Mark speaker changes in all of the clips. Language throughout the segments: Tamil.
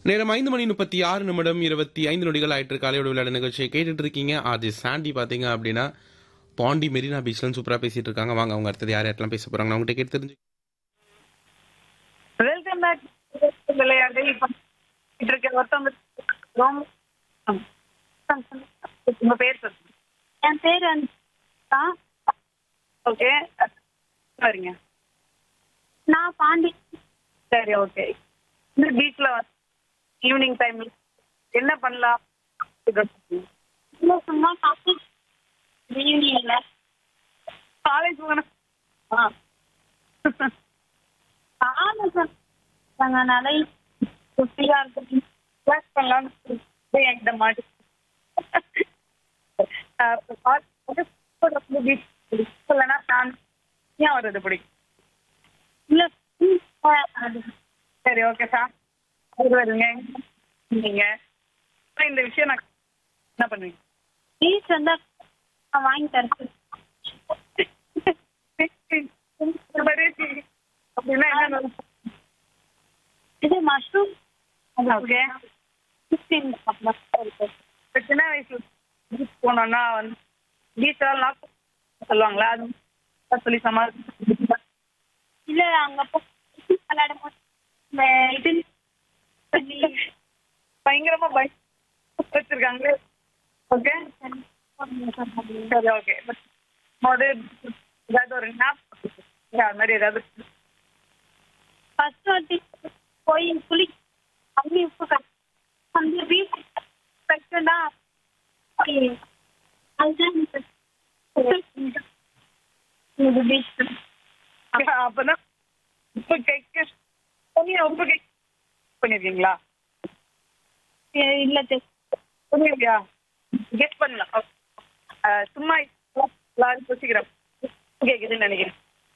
Speaker 1: நேரம் ஐந்து மணி முப்பத்தி ஆறு நிமிடம் இருபத்தி ஐந்து நொடிகள் ஆயிட்டு காலையோட விளையாட நிகழ்ச்சியை கேட்டுட்டு இருக்கீங்க ஆர்ஜி சாண்டி பாத்தீங்க அப்படின்னா பாண்டி மெரினா பீச்ல சூப்பரா பேசிட்டு இருக்காங்க வாங்க அவங்க அடுத்தது யார் யாரெல்லாம் பேச போறாங்க அவங்ககிட்ட கேட்டு தெரிஞ்சு
Speaker 2: வெல்கம் பேக் விளையாடு இப்போ இருக்க ஒருத்தவங்க ரொம்ப உங்க பேர் சொல்லுங்க
Speaker 3: என் பேர் வந்து
Speaker 2: ஓகே வரீங்க
Speaker 3: நான் பாண்டி
Speaker 2: சரி ஓகே இந்த பீச்ல ஈவினிங் டைம்ல என்ன பண்ணலாம்
Speaker 3: இல்லை சும்மா காஃபி ஈவினிங்ல
Speaker 2: காலேஜ் போகணும் ஆ
Speaker 3: காலேஜ் நிறைய
Speaker 2: குட்டியா இருக்கு கிளாஸ் பண்ணலாம்னு என்கிட்ட மாட்டி பீச் இல்லைன்னா நான் ஏன் வர்றது பிடிக்கும்
Speaker 3: இல்லை
Speaker 2: சரி ஓகே சார் வருங்க நீங்க அப்புறம் இந்த விஷயம் நான் என்ன பண்ணுவீங்க
Speaker 3: பீச் வந்து நான் வாங்கி தரேன்
Speaker 2: அப்படின்னா என்ன
Speaker 3: இது மஷ்ரூம்
Speaker 2: ஓகே
Speaker 3: சிக்ஸ்டீன்
Speaker 2: இப்ப சின்ன வயசுல பீச் போனோம்னா வந்து பீச் எல்லாம் சொல்லுவாங்களா அது சொல்லி சமாளி
Speaker 3: இல்லை அங்கே போ விளையாடும் போது இந்த இது சொல்லி
Speaker 2: பயங்கரமா பயம் வச்சிருக்காங்களே ஓகே சரி ஓகே மொதல் ஏதாவது ஒரு ஞாபகம் அது மாதிரி ஏதாவது
Speaker 3: ஃபர்ஸ்ட் வாட்டி போய் குளி அப்படி உப்பு கட் அந்த பீச் கட்டுனா அதுதான் இது பீச்
Speaker 2: அப்பதான் உப்பு கேக்க தனியா உப்பு கேக் பண்ணிருக்கீங்களா
Speaker 3: இல்லை
Speaker 2: பண்ணிருக்கியா கெட் பண்ணலாம் Okay. அஹ், சும்மா எல்லாரும் யோசிக்கிறேன் கேக்குதுன்னு நினைக்கிறேன்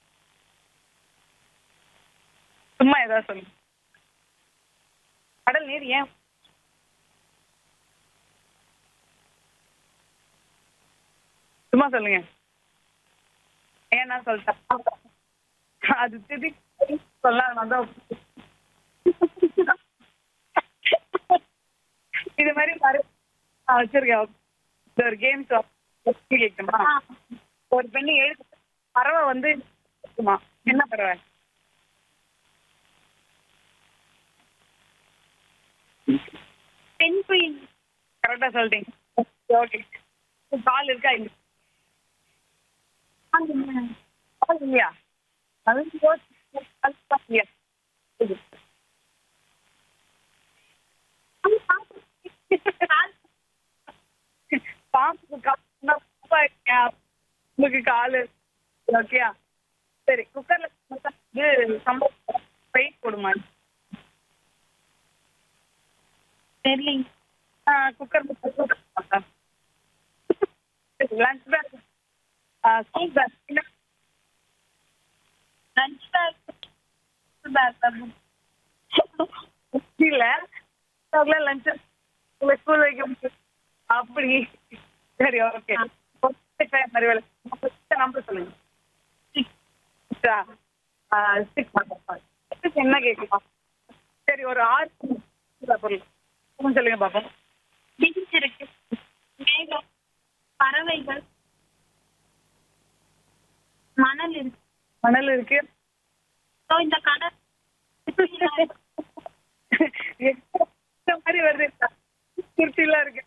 Speaker 2: சும்மா ஏதாவது சொல்லுங்க கடல் நீர் ஏன் சும்மா சொல்லுங்க ஏன்னா சொல்லிட்டேன் அது திருப்பி சொல்லாம தான் இது மாதிரி பாரு நான் வச்சிருக்கேன் இது ஒரு கேம் கேட்கணுமா ஒரு பெண்ணு எழுது பறவை வந்து இருக்குமா என்ன பறவை
Speaker 3: பெண் குயில்
Speaker 2: கரெக்டா சொல்லிட்டீங்க ஓகே கால் இருக்கா இல்ல கால் இல்லையா அது யோசி- அது இல்லையா இது. பாம்புக்கு கால் உங்களுக்கு காலு ஓகேயா சரி குக்கர்ல வந்து சம்பளம் வெயிட் போடுமா
Speaker 3: தெரியல
Speaker 2: cooker lunch bag school bag
Speaker 3: lunch bag bag
Speaker 2: இல்ல லஞ்ச் ஸ்கூல் வைக்க முடியும் அப்படி சரி ஓகே மாதிரி வேலை நம்பர் சொல்லுங்க சிக்ஸ் என்ன கேட்கலாம் சரி ஒரு ஆறு பொருள் கொஞ்சம் சொல்லுங்க பாப்போம்
Speaker 3: பீச் இருக்கு மேகம் பறவைகள் மணல் இருக்கு
Speaker 2: மணல் இருக்கு
Speaker 3: ஸோ இந்த கடல்
Speaker 2: இந்த மாதிரி வருது குர்த்திலாம் இருக்கு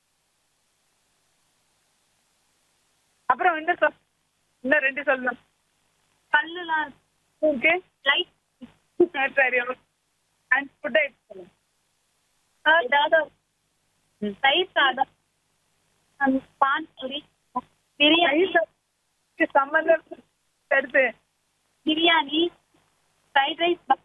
Speaker 2: அப்புறம் இன்னும் சொல் இன்னும் ரெண்டு சொல்லணும்
Speaker 3: கல்லுலாம்
Speaker 2: இருக்கு
Speaker 3: லைட்
Speaker 2: சரி அண்ட் ஃபுட்டை சொல்லுங்க
Speaker 3: ஏதாவது தயிர் சாதம் அந்த பானிபூரி பிரியாணி
Speaker 2: சம்பந்தம் எடுத்து
Speaker 3: பிரியாணி ஃப்ரைட் ரைஸ்